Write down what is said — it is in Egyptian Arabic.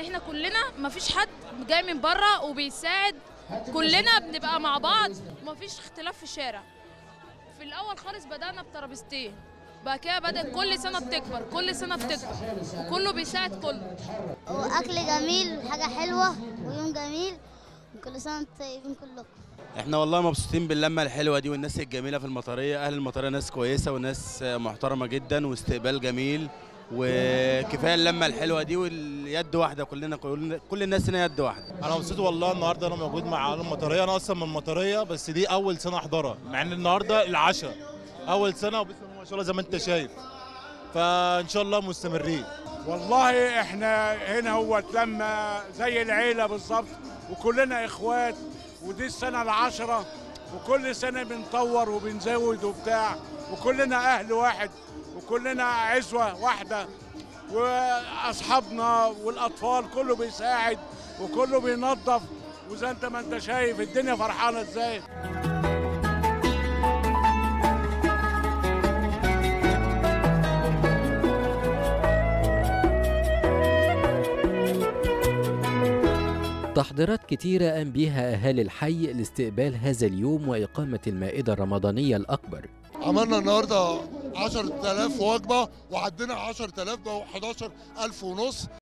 احنا كلنا مفيش حد جاي من بره وبيساعد كلنا بنبقى مع بعض مفيش اختلاف في الشارع في الاول خالص بدانا بترابيزتين بعد كده بدا كل سنه بتكبر كل سنه بتكبر وكله بيساعد كله واكل جميل وحاجه حلوه ويوم جميل وكل سنه وانتم طيبين كلكم احنا والله مبسوطين باللمه الحلوه دي والناس الجميله في المطريه اهل المطريه ناس كويسه وناس محترمه جدا واستقبال جميل وكفايه اللمه الحلوه دي واليد واحده كلنا كلنا- كل الناس هنا يد واحده انا مبسوط والله النهارده انا موجود مع عالم المطريه انا اصلا من المطريه بس دي اول سنه احضرها مع ان النهارده العشاء اول سنه وبسم الله ما شاء الله زي ما انت شايف فان شاء الله مستمرين والله احنا هنا هو لما زي العيلة بالظبط وكلنا اخوات ودي السنة العشرة وكل سنة بنطور وبنزود وبتاع وكلنا اهل واحد وكلنا عزوة واحدة واصحابنا والاطفال كله بيساعد وكله بينظف وزي انت ما انت شايف الدنيا فرحانة ازاي تحضيرات كتيرة قام بيها أهالي الحي لاستقبال هذا اليوم وإقامة المائدة الرمضانية الأكبر عملنا النهارده 10000 وجبه وعدينا 10000 بقوا 11000 ونص